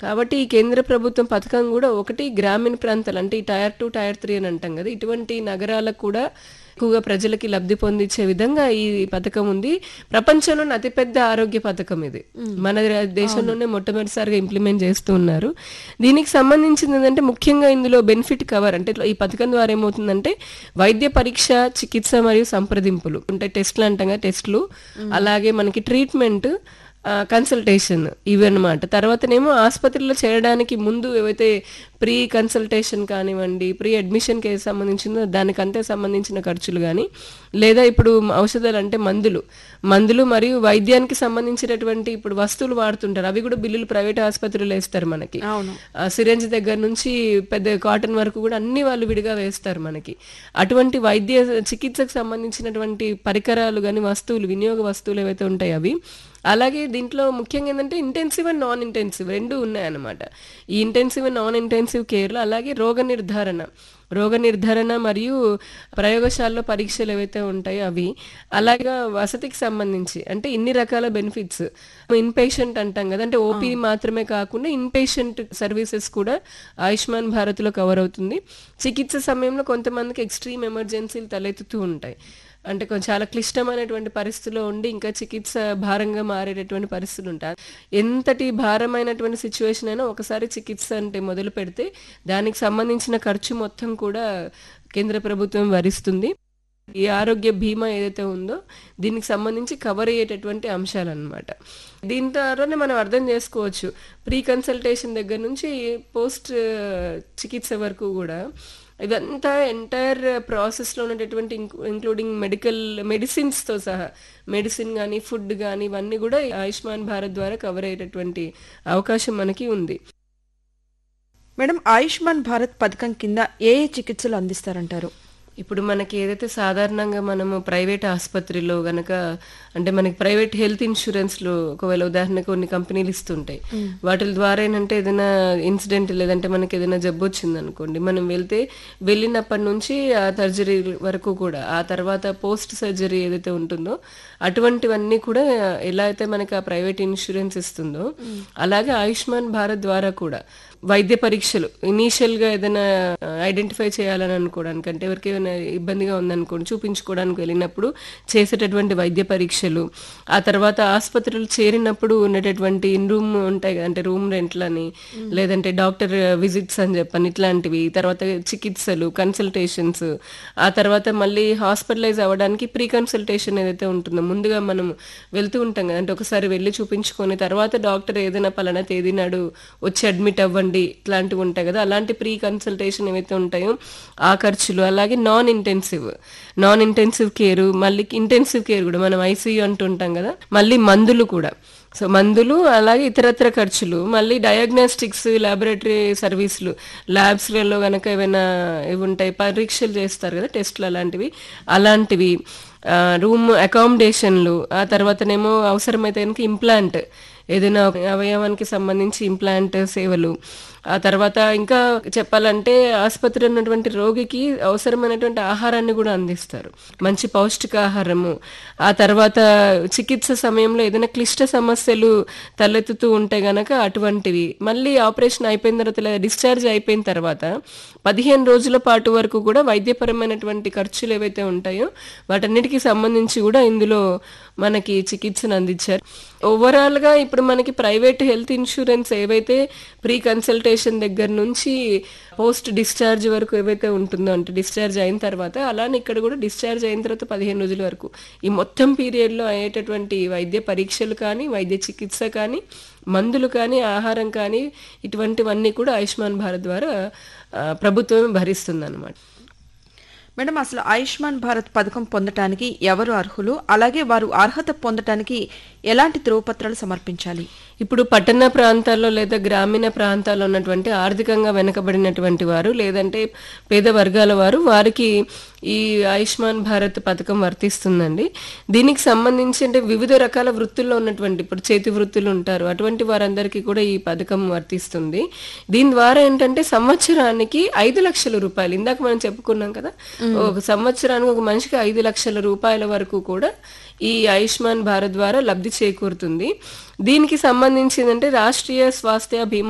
కాబట్టి ఈ కేంద్ర ప్రభుత్వం పథకం కూడా ఒకటి గ్రామీణ ప్రాంతాలు అంటే ఈ టైర్ టూ టైర్ త్రీ అని అంటాం కదా ఇటువంటి నగరాలకు కూడా ఎక్కువగా ప్రజలకి లబ్ధి పొందించే విధంగా ఈ పథకం ఉంది ప్రపంచంలోనే అతిపెద్ద ఆరోగ్య పథకం ఇది మన దేశంలోనే మొట్టమొదటిసారిగా ఇంప్లిమెంట్ చేస్తూ ఉన్నారు దీనికి సంబంధించింది ఏంటంటే ముఖ్యంగా ఇందులో బెనిఫిట్ కవర్ అంటే ఈ పథకం ద్వారా ఏమవుతుందంటే వైద్య పరీక్ష చికిత్స మరియు సంప్రదింపులు అంటే టెస్ట్లు అంటాం కదా టెస్ట్లు అలాగే మనకి ట్రీట్మెంట్ కన్సల్టేషన్ ఇవి అనమాట తర్వాతనేమో ఆసుపత్రిలో చేరడానికి ముందు ఏవైతే ప్రీ కన్సల్టేషన్ కానివ్వండి ప్రీ అడ్మిషన్కి ఏది సంబంధించిందో దానికంతే సంబంధించిన ఖర్చులు కానీ లేదా ఇప్పుడు ఔషధాలు అంటే మందులు మందులు మరియు వైద్యానికి సంబంధించినటువంటి ఇప్పుడు వస్తువులు వాడుతుంటారు అవి కూడా బిల్లులు ప్రైవేట్ ఆసుపత్రులు వేస్తారు మనకి అవును ఆ సిరంజ్ దగ్గర నుంచి పెద్ద కాటన్ వరకు కూడా అన్ని వాళ్ళు విడిగా వేస్తారు మనకి అటువంటి వైద్య చికిత్సకు సంబంధించినటువంటి పరికరాలు కానీ వస్తువులు వినియోగ వస్తువులు ఏవైతే ఉంటాయో అవి అలాగే దీంట్లో ముఖ్యంగా ఏంటంటే ఇంటెన్సివ్ అండ్ నాన్ ఇంటెన్సివ్ రెండు ఉన్నాయన్నమాట ఈ ఇంటెన్సివ్ అండ్ నాన్ ఇంటెన్సివ్ కేర్లో అలాగే రోగ నిర్ధారణ రోగ నిర్ధారణ మరియు ప్రయోగశాలలో పరీక్షలు ఏవైతే ఉంటాయో అవి అలాగే వసతికి సంబంధించి అంటే ఇన్ని రకాల బెనిఫిట్స్ ఇన్ పేషెంట్ అంటాం కదా అంటే ఓపీ మాత్రమే కాకుండా ఇన్ పేషెంట్ సర్వీసెస్ కూడా ఆయుష్మాన్ భారత్లో కవర్ అవుతుంది చికిత్స సమయంలో కొంతమందికి ఎక్స్ట్రీమ్ ఎమర్జెన్సీలు తలెత్తుతూ ఉంటాయి అంటే కొంచెం చాలా క్లిష్టమైనటువంటి పరిస్థితిలో ఉండి ఇంకా చికిత్స భారంగా మారేటటువంటి పరిస్థితులు ఉంటాయి ఎంతటి భారమైనటువంటి సిచ్యువేషన్ అయినా ఒకసారి చికిత్స అంటే మొదలు పెడితే దానికి సంబంధించిన ఖర్చు మొత్తం కూడా కేంద్ర ప్రభుత్వం భరిస్తుంది ఈ ఆరోగ్య బీమా ఏదైతే ఉందో దీనికి సంబంధించి కవర్ అయ్యేటటువంటి అంశాలు అనమాట దీని ద్వారానే మనం అర్థం చేసుకోవచ్చు ప్రీ కన్సల్టేషన్ దగ్గర నుంచి పోస్ట్ చికిత్స వరకు కూడా ఇదంతా ఎంటైర్ ప్రాసెస్లో ఉన్నటువంటి ఇంక్లూడింగ్ మెడికల్ మెడిసిన్స్తో సహా మెడిసిన్ కానీ ఫుడ్ కానీ ఇవన్నీ కూడా ఆయుష్మాన్ భారత్ ద్వారా కవర్ అయ్యేటటువంటి అవకాశం మనకి ఉంది మేడం ఆయుష్మాన్ భారత్ పథకం కింద ఏ ఏ చికిత్సలు అందిస్తారంటారు ఇప్పుడు మనకి ఏదైతే సాధారణంగా మనము ప్రైవేట్ ఆసుపత్రిలో గనక అంటే మనకి ప్రైవేట్ హెల్త్ ఇన్సూరెన్స్లో ఒకవేళ ఉదాహరణకు కొన్ని కంపెనీలు ఇస్తుంటాయి వాటి ద్వారా ఏంటంటే ఏదైనా ఇన్సిడెంట్ లేదంటే మనకి ఏదైనా జబ్బు వచ్చింది అనుకోండి మనం వెళ్తే వెళ్ళినప్పటి నుంచి ఆ సర్జరీ వరకు కూడా ఆ తర్వాత పోస్ట్ సర్జరీ ఏదైతే ఉంటుందో అటువంటివన్నీ కూడా ఎలా అయితే మనకి ఆ ప్రైవేట్ ఇన్సూరెన్స్ ఇస్తుందో అలాగే ఆయుష్మాన్ భారత్ ద్వారా కూడా వైద్య పరీక్షలు ఇనీషియల్ గా ఏదైనా ఐడెంటిఫై చేయాలని అనుకోవడానికి అంటే ఎవరికి ఏమైనా ఇబ్బందిగా ఉందనుకోండి చూపించుకోవడానికి వెళ్ళినప్పుడు చేసేటటువంటి వైద్య పరీక్షలు ఆ తర్వాత ఆసుపత్రులు చేరినప్పుడు ఉండేటటువంటి ఇన్ రూమ్ ఉంటాయి కదా అంటే రూమ్ రెంట్లని లేదంటే డాక్టర్ విజిట్స్ అని చెప్పని ఇట్లాంటివి తర్వాత చికిత్సలు కన్సల్టేషన్స్ ఆ తర్వాత మళ్ళీ హాస్పిటలైజ్ అవ్వడానికి ప్రీ కన్సల్టేషన్ ఏదైతే ఉంటుందో ముందుగా మనం వెళ్తూ ఉంటాం కదా అంటే ఒకసారి వెళ్ళి చూపించుకొని తర్వాత డాక్టర్ ఏదైనా పలానా తేదీ నాడు వచ్చి అడ్మిట్ అవ్వండి ఇట్లాంటివి ఉంటాయి కదా అలాంటి ప్రీ కన్సల్టేషన్ ఏవైతే ఉంటాయో ఆ ఖర్చులు అలాగే non intensive non intensive care మళ్ళీ ఇంటెన్సివ్ కేర్ కూడా మనం ఐసీయూ అంటుంటాం కదా మళ్ళీ మందులు కూడా సో మందులు అలాగే ఇతరత్ర ఖర్చులు మళ్ళీ డయాగ్నోస్టిక్స్ ల్యాబొరేటరీ సర్వీసులు ల్యాబ్స్లలో కనుక ఏమైనా ఇవి ఉంటాయి పరీక్షలు చేస్తారు కదా టెస్ట్లు అలాంటివి అలాంటివి రూమ్ అకామిడేషన్లు ఆ తర్వాతనేమో అవసరమైతే కనుక ఇంప్లాంట్ ఏదైనా అవయవానికి సంబంధించి ఇంప్లాంట్ సేవలు ఆ తర్వాత ఇంకా చెప్పాలంటే ఆసుపత్రి ఉన్నటువంటి రోగికి అవసరమైనటువంటి ఆహారాన్ని కూడా అందిస్తారు మంచి పౌష్టికాహారము ఆ తర్వాత చికిత్స సమయంలో ఏదైనా క్లిష్ట సమస్యలు తలెత్తుతూ ఉంటే గనక అటువంటివి మళ్ళీ ఆపరేషన్ అయిపోయిన తర్వాత లేదా డిశ్చార్జ్ అయిపోయిన తర్వాత పదిహేను రోజుల పాటు వరకు కూడా వైద్యపరమైనటువంటి ఖర్చులు ఏవైతే ఉంటాయో వాటన్నిటికీ సంబంధించి కూడా ఇందులో మనకి చికిత్సను అందించారు ఓవరాల్గా ఇప్పుడు మనకి ప్రైవేట్ హెల్త్ ఇన్సూరెన్స్ ఏవైతే ప్రీ కన్సల్టేషన్ దగ్గర నుంచి పోస్ట్ డిశ్చార్జ్ వరకు ఏవైతే ఉంటుందో అంటే డిశ్చార్జ్ అయిన తర్వాత అలానే ఇక్కడ కూడా డిశ్చార్జ్ అయిన తర్వాత పదిహేను రోజుల వరకు ఈ మొత్తం పీరియడ్లో అయ్యేటటువంటి వైద్య పరీక్షలు కానీ వైద్య చికిత్స కానీ మందులు కానీ ఆహారం కానీ ఇటువంటివన్నీ కూడా ఆయుష్మాన్ భారత్ ద్వారా ప్రభుత్వమే భరిస్తుంది అనమాట మేడం అసలు ఆయుష్మాన్ భారత్ పథకం పొందటానికి ఎవరు అర్హులు అలాగే వారు అర్హత పొందటానికి ఎలాంటి ధ్రువపత్రాలు సమర్పించాలి ఇప్పుడు పట్టణ ప్రాంతాల్లో లేదా గ్రామీణ ప్రాంతాల్లో ఉన్నటువంటి ఆర్థికంగా వెనుకబడినటువంటి వారు లేదంటే పేద వర్గాల వారు వారికి ఈ ఆయుష్మాన్ భారత్ పథకం వర్తిస్తుందండి దీనికి సంబంధించి అంటే వివిధ రకాల వృత్తుల్లో ఉన్నటువంటి ఇప్పుడు చేతి వృత్తులు ఉంటారు అటువంటి వారందరికీ కూడా ఈ పథకం వర్తిస్తుంది దీని ద్వారా ఏంటంటే సంవత్సరానికి ఐదు లక్షల రూపాయలు ఇందాక మనం చెప్పుకున్నాం కదా ఒక సంవత్సరానికి ఒక మనిషికి ఐదు లక్షల రూపాయల వరకు కూడా ఈ ఆయుష్మాన్ భారత్ ద్వారా లబ్ధి చేకూరుతుంది దీనికి సంబంధించిందంటే రాష్ట్రీయ స్వాస్థ్య బీమా